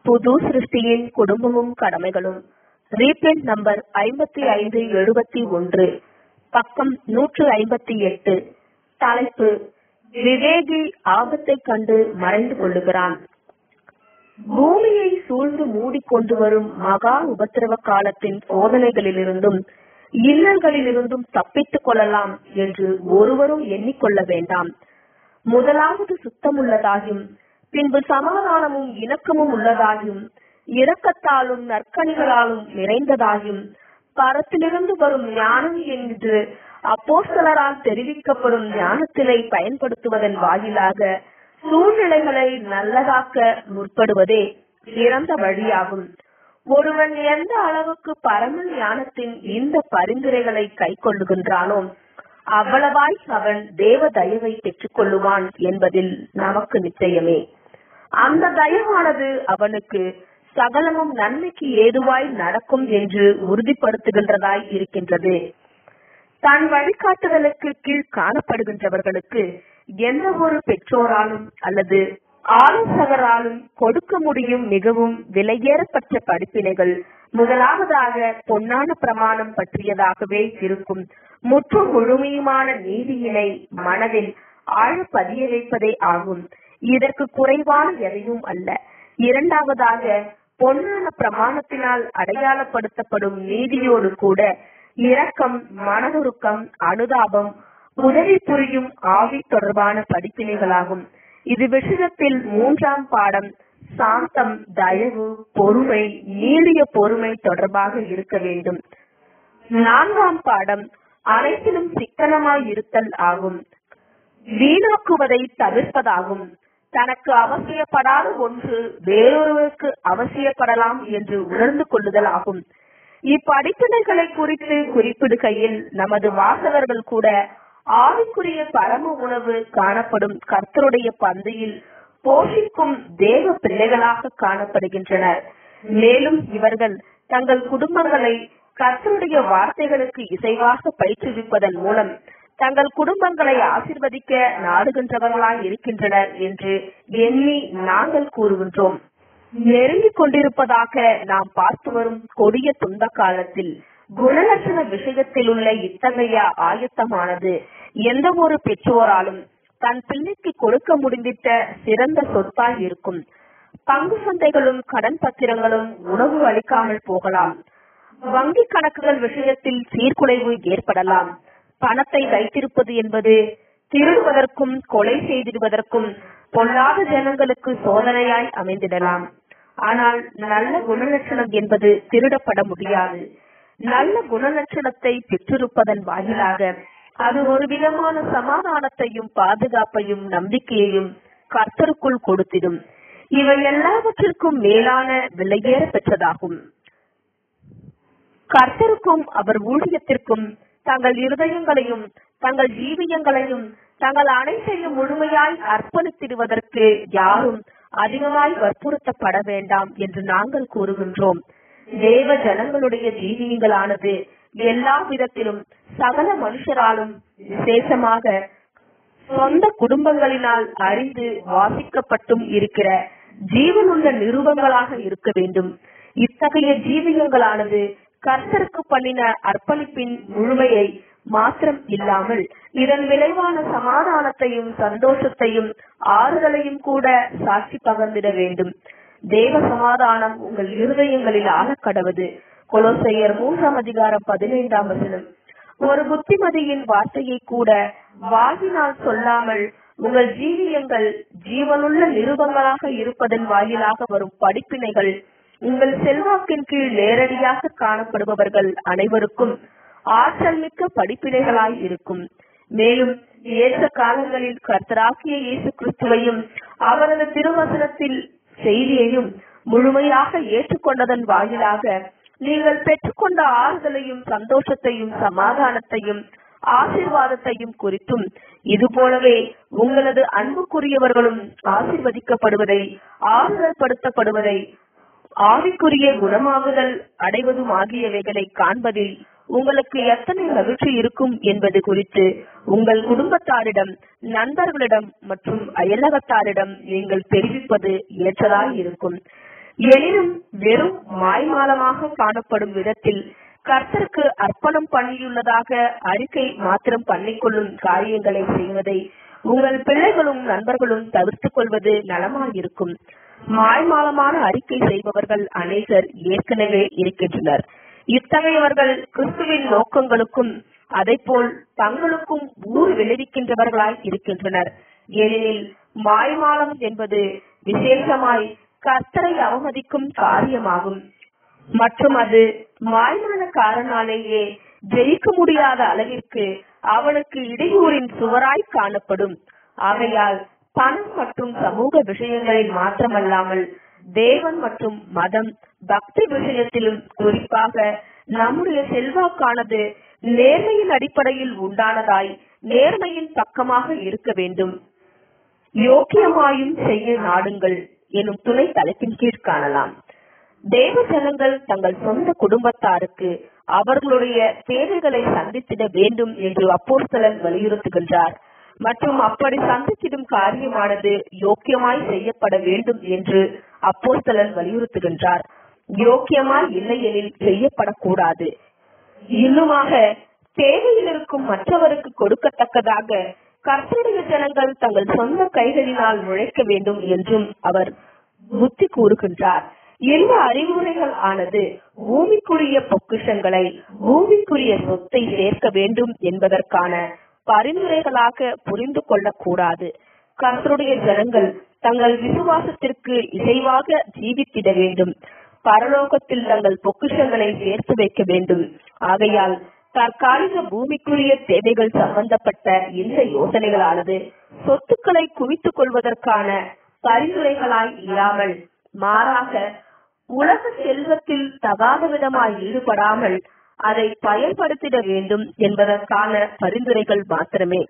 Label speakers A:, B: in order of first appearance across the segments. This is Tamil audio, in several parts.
A: புது சிருஷ்டியின் குடும்பமும் கடமைகளும் ரீபிரிண்ட் நம்பர் ஐம்பத்தி ஐந்து எழுபத்தி ஒன்று பக்கம் நூற்று ஐம்பத்தி எட்டு தலைப்பு விவேகி ஆபத்தை கண்டு மறைந்து கொள்ளுகிறான் பூமியை சூழ்ந்து மூடிக்கொண்டு வரும் மகா உபத்திரவ காலத்தின் சோதனைகளிலிருந்தும் இன்னல்களிலிருந்தும் தப்பித்துக் கொள்ளலாம் என்று ஒருவரும் எண்ணிக்கொள்ள வேண்டாம் முதலாவது சுத்தமுள்ளதாயும் பின்பு சமாதானமும் இணக்கமும் உள்ளதாயும் இரக்கத்தாலும் நற்கணிகளாலும் நிறைந்ததாயும் பரத்திலிருந்து வரும் ஞானம் என்று அப்போஸ்தலரால் தெரிவிக்கப்படும் ஞானத்தினை பயன்படுத்துவதன் வாயிலாக சூழ்நிலைகளை நல்லதாக்க முற்படுவதே சிறந்த வழியாகும் ஒருவன் எந்த அளவுக்கு பரம ஞானத்தின் இந்த பரிந்துரைகளை கை கொள்ளுகின்றானோ அவ்வளவாய் அவன் தேவ தயவை பெற்றுக் கொள்ளுவான் என்பதில் நமக்கு நிச்சயமே அந்த தயவானது அவனுக்கு சகலமும் நன்மைக்கு ஏதுவாய் நடக்கும் என்று உறுதிப்படுத்துகின்றதாய் இருக்கின்றது தன் வழிகாட்டுதலுக்கு கீழ் காணப்படுகின்றவர்களுக்கு எந்த ஒரு பெற்றோராலும் அல்லது ஆலோசகராலும் கொடுக்க முடியும் மிகவும் விலையேறப்பட்ட படிப்பினைகள் முதலாவதாக பொன்னான பிரமாணம் பற்றியதாகவே இருக்கும் முற்றும் முழுமையுமான நீதியினை மனதில் ஆழ பதிய வைப்பதே ஆகும் இதற்கு குறைவான எதையும் அல்ல இரண்டாவதாக பொன்னான பிரமாணத்தினால் அடையாளப்படுத்தப்படும் நீதியோடு கூட இரக்கம் மனதுருக்கம் அனுதாபம் உதவி புரியும் ஆவி தொடர்பான படிப்பினைகளாகும் இது விஷயத்தில் மூன்றாம் பாடம் சாந்தம் தயவு பொறுமை நீடிய பொறுமை தொடர்பாக இருக்க வேண்டும் நான்காம் பாடம் அனைத்திலும் சிக்கனமாய் இருத்தல் ஆகும் வீணாக்குவதை தவிர்ப்பதாகும் தனக்கு அவசியப்படாத ஒன்று வேறொருவருக்கு அவசியப்படலாம் என்று உணர்ந்து கொள்ளுதல் ஆகும் இப்படிப்பினைகளை குறித்து குறிப்பிடுகையில் நமது வாசகர்கள் கூட ஆவிக்குரிய பரம உணவு காணப்படும் கர்த்தருடைய பந்தியில் போஷிக்கும் தேவ பிள்ளைகளாக காணப்படுகின்றனர் மேலும் இவர்கள் தங்கள் குடும்பங்களை கர்த்தருடைய வார்த்தைகளுக்கு இசைவாக பயிற்றுவிப்பதன் மூலம் தங்கள் குடும்பங்களை ஆசிர்வதிக்க நாடுகின்றவர்களாய் இருக்கின்றனர் என்று எண்ணி நாங்கள் கூறுகின்றோம் நெருங்கிக் கொண்டிருப்பதாக நாம் பார்த்து வரும் கொடிய துன்ப காலத்தில் குணலட்சண விஷயத்தில் உள்ள இத்தகைய ஆயத்தமானது எந்த ஒரு பெற்றோராலும் தன் பிள்ளைக்கு கொடுக்க முடிந்திட்ட சிறந்த சொத்தாய் இருக்கும் பங்கு சந்தைகளும் கடன் பத்திரங்களும் உணவு அளிக்காமல் போகலாம் வங்கி கணக்குகள் விஷயத்தில் சீர்குலைவு ஏற்படலாம் பணத்தை வைத்திருப்பது என்பது திருடுவதற்கும் கொலை செய்திடுவதற்கும் பொல்லாத ஜனங்களுக்கு சோதனையாய் அமைந்திடலாம் ஆனால் நல்ல குணலட்சணம் என்பது திருடப்பட முடியாது நல்ல குணலட்சணத்தை பெற்றிருப்பதன் வாயிலாக அது ஒரு விதமான சமாதானத்தையும் பாதுகாப்பையும் நம்பிக்கையையும் கர்த்தருக்குள் கொடுத்திடும் இவை எல்லாவற்றிற்கும் மேலான விலையேற பெற்றதாகும் கர்த்தருக்கும் அவர் ஊழியத்திற்கும் தங்கள் இருதயங்களையும் தங்கள் ஜீவியங்களையும் தங்கள் அனைத்தையும் முழுமையாய் அர்ப்பணித்திடுவதற்கு யாரும் அதிகமாய் வற்புறுத்தப்பட வேண்டாம் என்று நாங்கள் கூறுகின்றோம் தேவ ஜனங்களுடைய ஜீவியங்களானது எல்லா விதத்திலும் சகல மனுஷராலும் விசேஷமாக சொந்த குடும்பங்களினால் அறிந்து வாசிக்கப்பட்டும் இருக்கிற ஜீவனுள்ள நிருபங்களாக இருக்க வேண்டும் இத்தகைய ஜீவியங்களானது கர்த்தருக்கு பண்ணின அர்ப்பணிப்பின் முழுமையை மாத்திரம் இல்லாமல் இதன் விளைவான சமாதானத்தையும் சந்தோஷத்தையும் ஆறுதலையும் கூட சாட்சி பகிர்ந்திட வேண்டும் தேவ சமாதானம் உங்கள் இருதயங்களில் ஆகக்கடவது கொலோசையர் மூன்றாம் அதிகாரம் பதினைந்தாம் வசனம் ஒரு புத்திமதியின் வார்த்தையை கூட வாயினால் சொல்லாமல் உங்கள் ஜீவியங்கள் ஜீவனுள்ள நிருபங்களாக இருப்பதன் வாயிலாக வரும் படிப்பினைகள் உங்கள் செல்வாக்கின் கீழ் நேரடியாக காணப்படுபவர்கள் அனைவருக்கும் ஆற்றல் மிக்க படிப்பினைகளாய் இருக்கும் மேலும் ஏற்ற காலங்களில் கர்த்தராகிய இயேசு கிறிஸ்துவையும் அவரது திருவசனத்தில் செய்தியையும் முழுமையாக ஏற்றுக்கொண்டதன் வாயிலாக நீங்கள் பெற்றுக்கொண்ட ஆறுதலையும் சந்தோஷத்தையும் சமாதானத்தையும் ஆசீர்வாதத்தையும் குறித்தும் இது போலவே உங்களது அன்புக்குரியவர்களும் ஆசீர்வதிக்கப்படுவதை ஆறுதல் படுத்தப்படுவதை ஆவிக்குரிய குணமாகுதல் அடைவதும் ஆகியவைகளை காண்பதில் உங்களுக்கு எத்தனை மகிழ்ச்சி இருக்கும் என்பது குறித்து உங்கள் குடும்பத்தாரிடம் நண்பர்களிடம் மற்றும் அயலகத்தாரிடம் நீங்கள் தெரிவிப்பது ஏற்றதாய் இருக்கும் எனினும் வெறும் மாய்மாலமாக காணப்படும் விதத்தில் கர்த்தருக்கு அர்ப்பணம் பண்ணியுள்ளதாக அறிக்கை மாத்திரம் பண்ணிக்கொள்ளும் காரியங்களை செய்வதை உங்கள் பிள்ளைகளும் நண்பர்களும் தவிர்த்துக் கொள்வது நலமாயிருக்கும் மாய்மாலமான அறிக்கை செய்பவர்கள் அநேகர் ஏற்கனவே இருக்கின்றனர் இத்தகையவர்கள் கிறிஸ்துவின் நோக்கங்களுக்கும் அதைப்போல் தங்களுக்கும் ஊர் விளைவிக்கின்றவர்களாய் இருக்கின்றனர் ஏனெனில் மாய்மாலம் என்பது விசேஷமாய் கர்த்தரை அவமதிக்கும் காரியமாகும் மற்றும் அது மாய்மாலக்காரனாலேயே ஜெயிக்க முடியாத அளவிற்கு அவனுக்கு இடையூறின் சுவராய் காணப்படும் ஆகையால் பணம் மற்றும் சமூக விஷயங்களில் மாத்திரமல்லாமல் தேவன் மற்றும் மதம் பக்தி விஷயத்திலும் குறிப்பாக நம்முடைய செல்வாக்கானது நேர்மையின் அடிப்படையில் உண்டானதாய் நேர்மையின் பக்கமாக இருக்க வேண்டும் யோக்கியமாயும் செய்ய நாடுங்கள் எனும் துணை தலைப்பின் கீழ் காணலாம் தேவ ஜனங்கள் தங்கள் சொந்த குடும்பத்தாருக்கு அவர்களுடைய தேவைகளை சந்தித்திட வேண்டும் என்று அப்போஸ்தலன் வலியுறுத்துகின்றார் மற்றும் அப்படி சந்தித்திடும் காரியமானது யோக்கியமாய் செய்யப்பட வேண்டும் என்று அப்போஸ்தலன் வலியுறுத்துகின்றார் யோக்கியமாய் இல்லையெனில் செய்யப்படக்கூடாது இன்னுமாக தேவையில் இருக்கும் மற்றவருக்கு கொடுக்கத்தக்கதாக கர்த்தருடைய ஜனங்கள் தங்கள் சொந்த கைகளினால் உழைக்க வேண்டும் என்றும் அவர் புத்தி கூறுகின்றார் இந்த அறிவுரைகள் ஆனது பூமிக்குரிய பொக்கிஷங்களை பூமிக்குரிய சொத்தை சேர்க்க வேண்டும் என்பதற்கான பரிந்துரைகளாக புரிந்து கொள்ளக்கூடாது கர்த்தருடைய ஜனங்கள் தங்கள் விசுவாசத்திற்கு இசைவாக ஜீவித்திட வேண்டும் பரலோகத்தில் தங்கள் பொக்கிஷங்களை சேர்த்து வைக்க வேண்டும் ஆகையால் தற்காலிக பூமிக்குரிய தேவைகள் சம்பந்தப்பட்ட இந்த யோசனைகளானது சொத்துக்களை குவித்துக் கொள்வதற்கான பரிந்துரைகளாய் இல்லாமல் மாறாக உலக செல்வத்தில் தகாத விதமாய் ஈடுபடாமல் அதை பயன்படுத்திட வேண்டும் என்பதற்கான பரிந்துரைகள் மாத்திரமே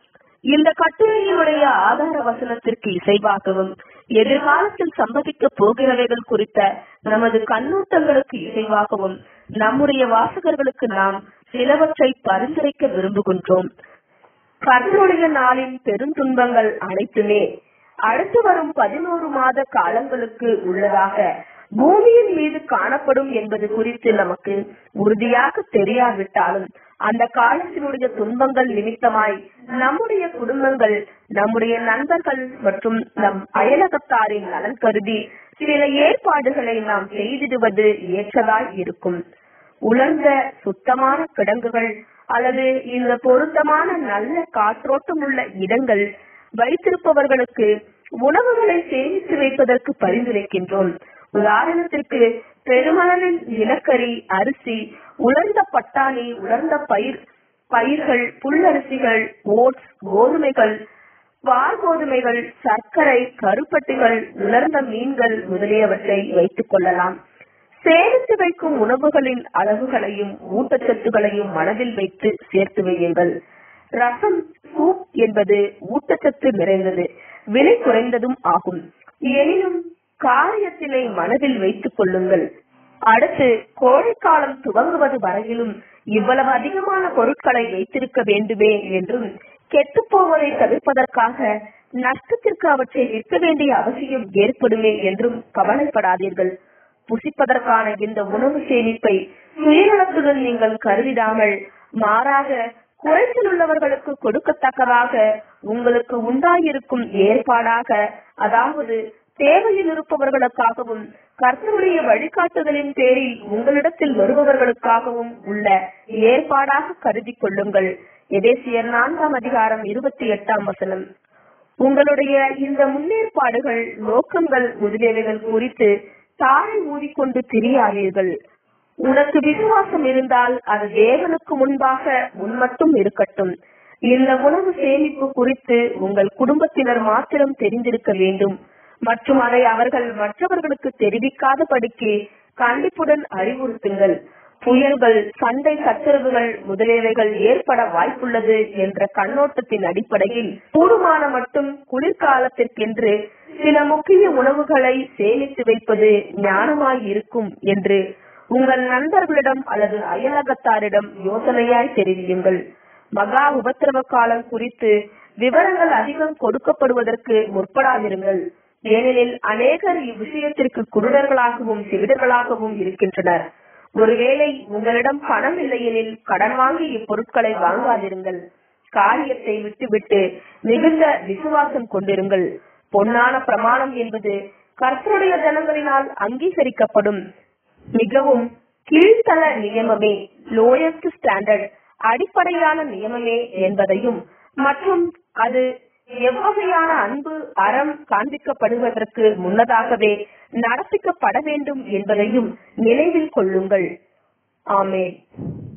A: இந்த கட்டுரையினுடைய ஆதார வசனத்திற்கு இசைவாகவும் எதிர்காலத்தில் சம்பவிக்க போகிறவைகள் குறித்த நமது கண்ணோட்டங்களுக்கு இசைவாகவும் நம்முடைய வாசகர்களுக்கு நாம் சிலவற்றை பரிந்துரைக்க விரும்புகின்றோம் கர்த்தருடைய நாளின் பெருந்துன்பங்கள் அனைத்துமே அடுத்து வரும் பதினோரு மாத காலங்களுக்கு உள்ளதாக பூமியின் மீது காணப்படும் என்பது குறித்து நமக்கு உறுதியாக தெரியாவிட்டாலும் அந்த காலத்தினுடைய துன்பங்கள் நிமித்தமாய் நம்முடைய குடும்பங்கள் நம்முடைய நண்பர்கள் மற்றும் நம் அயலகத்தாரின் நலன் கருதி சில ஏற்பாடுகளை நாம் செய்திடுவது ஏற்றதாய் இருக்கும் உலர்ந்த சுத்தமான கிடங்குகள் அல்லது இந்த பொருத்தமான நல்ல காற்றோட்டம் உள்ள இடங்கள் வைத்திருப்பவர்களுக்கு உணவுகளை சேமித்து வைப்பதற்கு பரிந்துரைக்கின்றோம் உதாரணத்திற்கு பெருமளவில் நிலக்கரி அரிசி உலர்ந்த பட்டாணி உலர்ந்த பயிர் பயிர்கள் புல்லரிசிகள் ஓட்ஸ் கோதுமைகள் பால் கோதுமைகள் சர்க்கரை கருப்பட்டிகள் உலர்ந்த மீன்கள் முதலியவற்றை வைத்துக் கொள்ளலாம் சேமித்து வைக்கும் உணவுகளின் அளவுகளையும் ஊட்டச்சத்துகளையும் மனதில் வைத்து சேர்த்து வையுங்கள் ரசம் சூப் என்பது ஊட்டச்சத்து நிறைந்தது விலை குறைந்ததும் ஆகும் எனினும் காரியத்தினை மனதில் வைத்துக் கொள்ளுங்கள் அடுத்து கோடைக்காலம் துவங்குவது வரையிலும் இவ்வளவு அதிகமான பொருட்களை வைத்திருக்க வேண்டுமே என்றும் கெட்டு போவதை தவிர்ப்பதற்காக நஷ்டத்திற்கு அவற்றை விற்க வேண்டிய அவசியம் ஏற்படுமே என்றும் கவலைப்படாதீர்கள் புசிப்பதற்கான இந்த உணவு சேமிப்பை சுயநலத்துடன் நீங்கள் கருதிடாமல் மாறாக குறைச்சல் உள்ளவர்களுக்கு கொடுக்கத்தக்கதாக உங்களுக்கு உண்டாயிருக்கும் ஏற்பாடாக அதாவது தேவையில் இருப்பவர்களுக்காகவும் கர்த்தருடைய வழிகாட்டுதலின் பேரில் உங்களிடத்தில் வருபவர்களுக்காகவும் உள்ள ஏற்பாடாக கருதி கொள்ளுங்கள் எதேசியர் நான்காம் அதிகாரம் இருபத்தி எட்டாம் வசனம் உங்களுடைய இந்த முன்னேற்பாடுகள் நோக்கங்கள் முதலியவைகள் குறித்து தாரை ஊதிக்கொண்டு திரியாதீர்கள் உனக்கு விசுவாசம் இருந்தால் அது தேவனுக்கு முன்பாக உன்மட்டும் இருக்கட்டும் இந்த உணவு சேமிப்பு குறித்து உங்கள் குடும்பத்தினர் மாத்திரம் தெரிந்திருக்க வேண்டும் மற்றும் அதை அவர்கள் மற்றவர்களுக்கு தெரிவிக்காதபடிக்கு கண்டிப்புடன் அறிவுறுத்துங்கள் புயல்கள் சண்டை சச்சரவுகள் முதலியவைகள் ஏற்பட வாய்ப்புள்ளது என்ற கண்ணோட்டத்தின் அடிப்படையில் கூடுமான மட்டும் குளிர்காலத்திற்கென்று சில முக்கிய உணவுகளை சேமித்து வைப்பது ஞானமாய் இருக்கும் என்று உங்கள் நண்பர்களிடம் அல்லது அயலகத்தாரிடம் யோசனையாய் தெரிவியுங்கள் மகா உபத்திரவ காலம் குறித்து விவரங்கள் அதிகம் கொடுக்கப்படுவதற்கு முற்படாதிருங்கள் ஏனெனில் அநேகர் இவ்விஷயத்திற்கு குருடர்களாகவும் செவிடர்களாகவும் இருக்கின்றனர் ஒருவேளை உங்களிடம் பணம் இல்லையெனில் கடன் வாங்கி இப்பொருட்களை வாங்காதிருங்கள் காரியத்தை விட்டுவிட்டு மிகுந்த விசுவாசம் கொண்டிருங்கள் பொன்னான பிரமாணம் என்பது கர்த்தருடைய ஜனங்களினால் அங்கீகரிக்கப்படும் மிகவும் கீழ்த்தள நியமமே லோயஸ்ட் ஸ்டாண்டர்ட் அடிப்படையான நியமமே என்பதையும் மற்றும் அது எவ்வகையான அன்பு அறம் காண்பிக்கப்படுவதற்கு முன்னதாகவே நடப்பிக்கப்பட வேண்டும் என்பதையும் நினைவில் கொள்ளுங்கள் ஆமென்